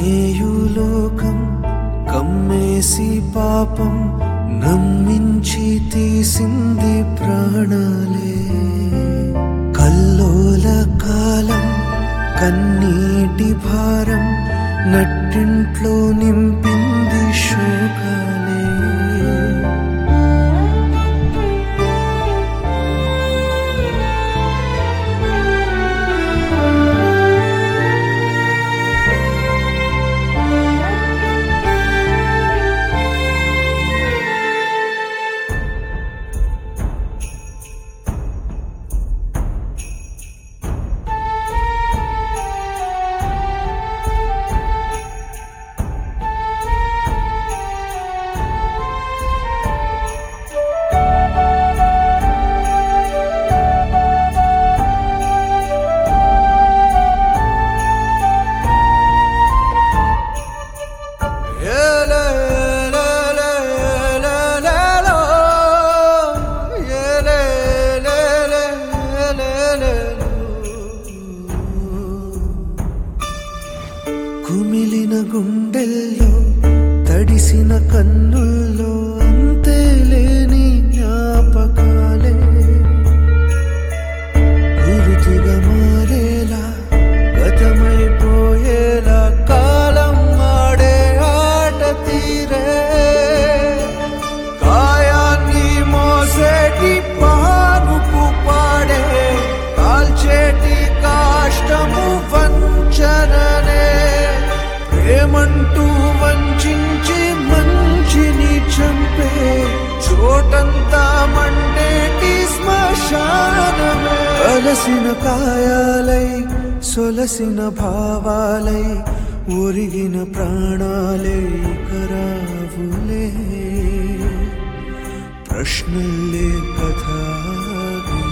కన్నేయులోకం కమ్మేసి పాపం నమ్మించి తీసింది ప్రాణాలే కల్లోల కాలం కన్నీటి భారం నట్టింట్లో నింపింది శోకాలే కుమిలిన గుండెల్లో తడిసిన కన్నుల్లో అంతే లేని జ్ఞాపకాలే గురుతుగా మారేలా గతమైపోయేలా కాలం ఆడే ఆట తీరే కాయాన్ని మోసేటి పానుపు పాడే కాల్చేటి కాష్టము వంచననే ప్రేమంటూ వంచించి మంచిని చంపే చోటంతా మండేటి శ్మశానమే అలసిన కాయాలై సొలసిన భావాలై ఒరిగిన ప్రాణాలే కరావులే ప్రశ్నలే కథాగిలే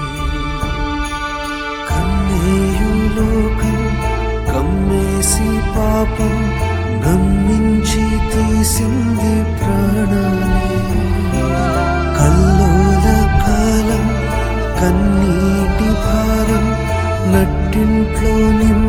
కన్నేయులోకం కమ్మేసి పాపం నమ్మించి తీసింది ప్రాణాలే కల్లోల కాలం కన్నీటి భారం నట్టింట్లో నింపి